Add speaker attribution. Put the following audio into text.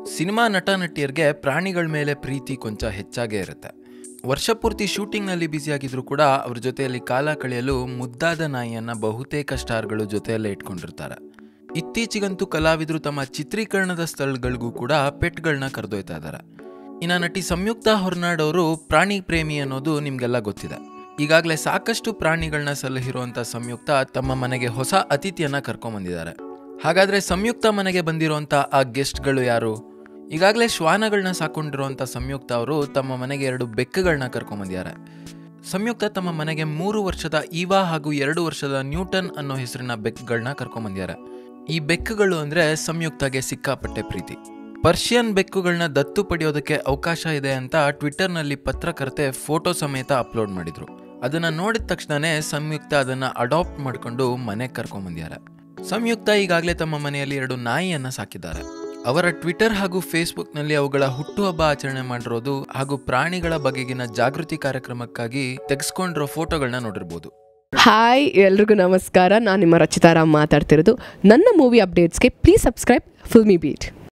Speaker 1: cinema ನಟ ನಟಿಯರಿಗೆ ಪ್ರಾಣಿಗಳ ಮೇಲೆ ಪ್ರೀತಿ ಕೊಂಚ ಹೆಚ್ಚಾಗೇ ಇರುತ್ತೆ ವರ್ಷಪೂರ್ತಿ ಶೂಟಿಂಗ್ನಲ್ಲಿ ಬ್ಯುಸಿಯಾಗಿದ್ರು ಕೂಡ ಅವ್ರ ಜೊತೆಯಲ್ಲಿ ಕಾಲ ಕಳೆಯಲು ಮುದ್ದಾದ ನಾಯಿಯನ್ನ ಬಹುತೇಕ ಸ್ಟಾರ್ಗಳು ಜೊತೆಯಲ್ಲೇ ಇಟ್ಕೊಂಡಿರ್ತಾರೆ ಇತ್ತೀಚೆಗಂತೂ ಕಲಾವಿದರು ತಮ್ಮ ಚಿತ್ರೀಕರಣದ ಸ್ಥಳಗಳಿಗೂ ಕೂಡ ಪೆಟ್ಗಳನ್ನ ಕರೆದೊಯ್ತಾ ಇದ್ದಾರೆ ಇನ್ನು ನಟಿ ಸಂಯುಕ್ತ ಹೊರನಾಡ್ ಅವರು ಪ್ರಾಣಿ ಪ್ರೇಮಿ ಅನ್ನೋದು ನಿಮಗೆಲ್ಲ ಗೊತ್ತಿದೆ ಈಗಾಗಲೇ ಸಾಕಷ್ಟು ಪ್ರಾಣಿಗಳನ್ನ ಸಲಹಿರುವಂಥ ಸಂಯುಕ್ತ ತಮ್ಮ ಮನೆಗೆ ಹೊಸ ಅತಿಥಿಯನ್ನ ಕರ್ಕೊಂಬಂದಿದ್ದಾರೆ ಹಾಗಾದ್ರೆ ಸಂಯುಕ್ತ ಮನೆಗೆ ಬಂದಿರುವಂಥ ಆ ಗೆಸ್ಟ್ಗಳು ಯಾರು ಈಗಾಗಲೇ ಶ್ವಾನಗಳನ್ನ ಸಾಕೊಂಡಿರುವಂಥ ಸಂಯುಕ್ತ ಅವರು ತಮ್ಮ ಮನೆಗೆ ಎರಡು ಬೆಕ್ಕುಗಳನ್ನ ಕರ್ಕೊಂಬಂದಿದ್ದಾರೆ ಸಂಯುಕ್ತ ತಮ್ಮ ಮನೆಗೆ ಮೂರು ವರ್ಷದ ಈವಾ ಹಾಗೂ ಎರಡು ವರ್ಷದ ನ್ಯೂಟನ್ ಅನ್ನೋ ಹೆಸರಿನ ಬೆಕ್ಕುಗಳನ್ನ ಕರ್ಕೊಂಬಂದಿದ್ದಾರೆ ಈ ಬೆಕ್ಕುಗಳು ಅಂದ್ರೆ ಸಂಯುಕ್ತಗೆ ಸಿಕ್ಕಾಪಟ್ಟೆ ಪ್ರೀತಿ ಪರ್ಷಿಯನ್ ಬೆಕ್ಕುಗಳನ್ನ ದತ್ತು ಪಡೆಯೋದಕ್ಕೆ ಅವಕಾಶ ಇದೆ ಅಂತ ಟ್ವಿಟರ್ನಲ್ಲಿ ಪತ್ರಕರ್ತೆ ಫೋಟೋ ಸಮೇತ ಅಪ್ಲೋಡ್ ಮಾಡಿದ್ರು ಅದನ್ನ ನೋಡಿದ ತಕ್ಷಣನೇ ಸಂಯುಕ್ತ ಅದನ್ನ ಅಡಾಪ್ಟ್ ಮಾಡ್ಕೊಂಡು ಮನೆಗೆ ಕರ್ಕೊಂಬಂದಿದ್ದಾರೆ ಸಂಯುಕ್ತ ಈಗಾಗಲೇ ತಮ್ಮ ಮನೆಯಲ್ಲಿ ಎರಡು ನಾಯಿಯನ್ನ ಸಾಕಿದ್ದಾರೆ ಅವರ ಟ್ವಿಟರ್ ಹಾಗೂ ಫೇಸ್ಬುಕ್ನಲ್ಲಿ ಅವುಗಳ ಹುಟ್ಟುಹಬ್ಬ ಆಚರಣೆ ಮಾಡಿರೋದು ಹಾಗೂ ಪ್ರಾಣಿಗಳ ಬಗೆಗಿನ ಜಾಗೃತಿ ಕಾರ್ಯಕ್ರಮಕ್ಕಾಗಿ ತೆಗೆಸ್ಕೊಂಡಿರೋ ಫೋಟೋಗಳನ್ನ ನೋಡಿರ್ಬೋದು
Speaker 2: ಹಾಯ್ ಎಲ್ರಿಗೂ ನಮಸ್ಕಾರ ನಾನು ನಿಮ್ಮ ರಚಿತಾರಾಮ್ ಮಾತಾಡ್ತಿರೋದು ನನ್ನ ಮೂವಿ ಅಪ್ಡೇಟ್ಸ್ಗೆ ಪ್ಲೀಸ್ ಸಬ್ಸ್ಕ್ರೈಬ್ ಫಿಲ್ಮಿ ಬೀಟ್